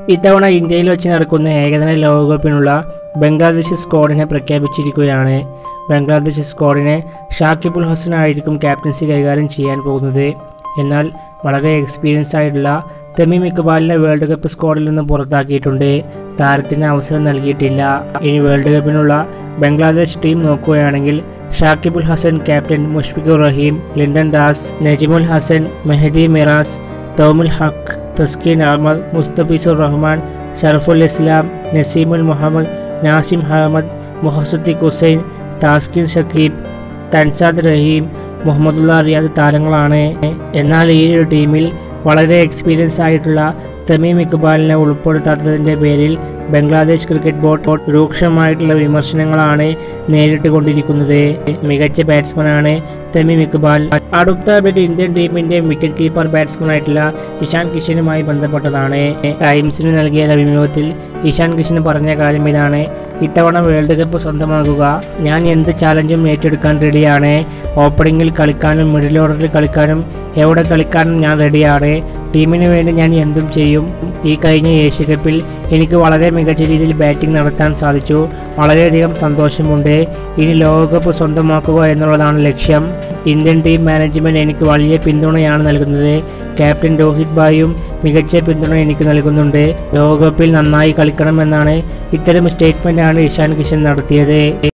ഇത്തവണ ഇന്ത്യയിൽ വെച്ച് നടക്കുന്ന ഏകദിന ലോകകപ്പിനുള്ള ബംഗ്ലാദേശ് സ്ക്വാഡിനെ പ്രഖ്യാപിച്ചിരിക്കുകയാണ് ബംഗ്ലാദേശ് സ്ക്വാഡിനെ ഷാക്കിബുൽ ഹസൻ ആയിരിക്കും ക്യാപ്റ്റൻസി കൈകാര്യം ചെയ്യാൻ പോകുന്നത് എന്നാൽ വളരെ എക്സ്പീരിയൻസ് ആയിട്ടുള്ള തെമീം ഇക്ബാലിനെ വേൾഡ് കപ്പ് സ്ക്വാഡിൽ നിന്ന് പുറത്താക്കിയിട്ടുണ്ട് താരത്തിന് അവസരം നൽകിയിട്ടില്ല ഇനി വേൾഡ് കപ്പിനുള്ള ബംഗ്ലാദേശ് ടീം നോക്കുകയാണെങ്കിൽ ഷാക്കിബുൽ ഹസൻ ക്യാപ്റ്റൻ മുഷ്ഫിഖുർ റഹീം ലിൻഡൻ ദാസ് നജിമുൽ ഹസൻ മെഹദി മിറാസ് തൗമുൽ ഹക്ക് തസ്കീൻ അഹമ്മദ് മുസ്തഫീസുർ റഹ്മാൻ ഷറഫുൽ ഇസ്ലാം നസീമുൽ മുഹമ്മദ് നാസിം അഹമ്മദ് മുഹസുദ്ദീഖ് ഹുസൈൻ താസ്കിൻ ഷക്കീബ് തൻസാദ് റഹീം മുഹമ്മദുള്ള റിയാദ് താരങ്ങളാണ് എന്നാൽ ഈ ഒരു ടീമിൽ വളരെ എക്സ്പീരിയൻസ് ആയിട്ടുള്ള തമീം ഇക്ബാലിനെ ഉൾപ്പെടുത്താത്തതിൻ്റെ പേരിൽ ബംഗ്ലാദേശ് ക്രിക്കറ്റ് ബോർഡ് രൂക്ഷമായിട്ടുള്ള വിമർശനങ്ങളാണ് നേരിട്ട് കൊണ്ടിരിക്കുന്നത് മികച്ച ബാറ്റ്സ്മാനാണ് തമീം ഇക്ബാൽ അടുത്ത അപ്ഡേറ്റ് ഇന്ത്യൻ ടീമിന്റെ വിക്കറ്റ് കീപ്പർ ബാറ്റ്സ്മാൻ ആയിട്ടുള്ള ഇഷാൻ കിഷനുമായി ബന്ധപ്പെട്ടതാണ് ടൈംസിന് നൽകിയ അഭിമുഖത്തിൽ ഇഷാൻ കിഷൻ പറഞ്ഞ കാര്യം ഇതാണ് ഇത്തവണ വേൾഡ് കപ്പ് സ്വന്തമാക്കുക ഞാൻ എന്ത് ചാലഞ്ചും ഏറ്റെടുക്കാൻ റെഡിയാണ് ഓപ്പണിങ്ങിൽ കളിക്കാനും മിഡിൽ ഓർഡറിൽ കളിക്കാനും എവിടെ കളിക്കാനും ഞാൻ റെഡിയാണ് ടീമിന് വേണ്ടി ഞാൻ എന്തും ചെയ്യും ഈ കഴിഞ്ഞ ഏഷ്യ കപ്പിൽ എനിക്ക് വളരെ മികച്ച രീതിയിൽ ബാറ്റിംഗ് നടത്താൻ സാധിച്ചു വളരെയധികം സന്തോഷമുണ്ട് ഇനി ലോകകപ്പ് സ്വന്തമാക്കുക എന്നുള്ളതാണ് ലക്ഷ്യം ഇന്ത്യൻ ടീം മാനേജ്മെൻറ്റ് എനിക്ക് വലിയ പിന്തുണയാണ് നൽകുന്നത് ക്യാപ്റ്റൻ രോഹിത് ഭായും മികച്ച പിന്തുണ എനിക്ക് നൽകുന്നുണ്ട് ലോകകപ്പിൽ നന്നായി കളിക്കണമെന്നാണ് ഇത്തരം സ്റ്റേറ്റ്മെൻറ്റാണ് ഇഷാൻ കിഷൻ നടത്തിയത്